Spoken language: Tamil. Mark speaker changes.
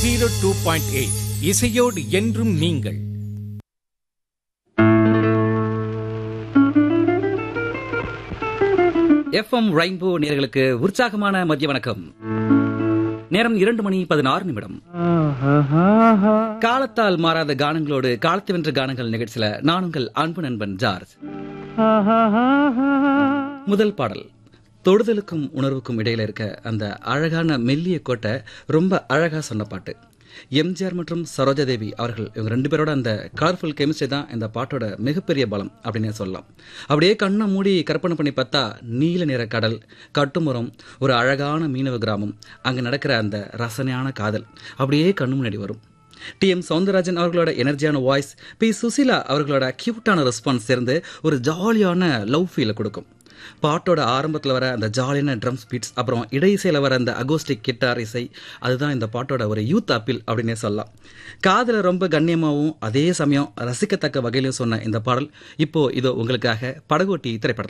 Speaker 1: ஜீரோ டூ பாயிண்ட் எயிட் இசையோடு என்றும் நீங்கள்
Speaker 2: எஃப்எம் ரெயின்போ நேர்களுக்கு உற்சாகமான மதிய வணக்கம் நேரம் இரண்டு மணி பதினாறு நிமிடம் காலத்தால் மாறாத கானங்களோடு காலத்து வென்ற கானங்கள் நிகழ்ச்சியில நான் உங்கள் அன்பு நண்பன் ஜார்ஜ் முதல் பாடல் தொடுதலுக்கும் உணர்வுக்கும் இடையில இருக்க அந்த அழகான மெல்லிய கோட்டை ரொம்ப அழகா சொன்ன பாட்டு எம்ஜிஆர் மற்றும் சரோஜா தேவி அவர்கள் இவங்க ரெண்டு பேரோட அந்த கலர்ஃபுல் கெமிஸ்ட்ரி தான் இந்த பாட்டோட மிகப்பெரிய பலம் அப்படின்னு சொல்லலாம் அப்படியே கண்ணை மூடி கற்பனை பண்ணி பார்த்தா நீல நிற கடல் கட்டுமரம் ஒரு அழகான மீனவ கிராமம் அங்க நடக்கிற அந்த ரசனையான காதல் அப்படியே கண்ணு முன்னாடி வரும் டி எம் சவுந்தரராஜன் அவர்களோட எனர்ஜியான வாய்ஸ் பி சுசிலா அவர்களோட கியூட்டான ரெஸ்பான்ஸ் சேர்ந்து ஒரு ஜாலியான லவ் ஃபீலை கொடுக்கும் பாட்டோட ஆரம்பத்தில் வர அந்த ஜாலியான ட்ரம் ஸ்பீட்ஸ் அப்புறம் இடையிசையில் வர அந்த அகோஸ்டிக் கிட்டார் இசை அதுதான் இந்த பாட்டோட ஒரு யூத் அப்பீல் அப்படின்னே சொல்லலாம் காதலை ரொம்ப கண்ணியமாகவும் அதே சமயம் ரசிக்கத்தக்க வகையிலும் சொன்ன இந்த பாடல் இப்போ இதோ உங்களுக்காக படகோட்டி திரைப்படம்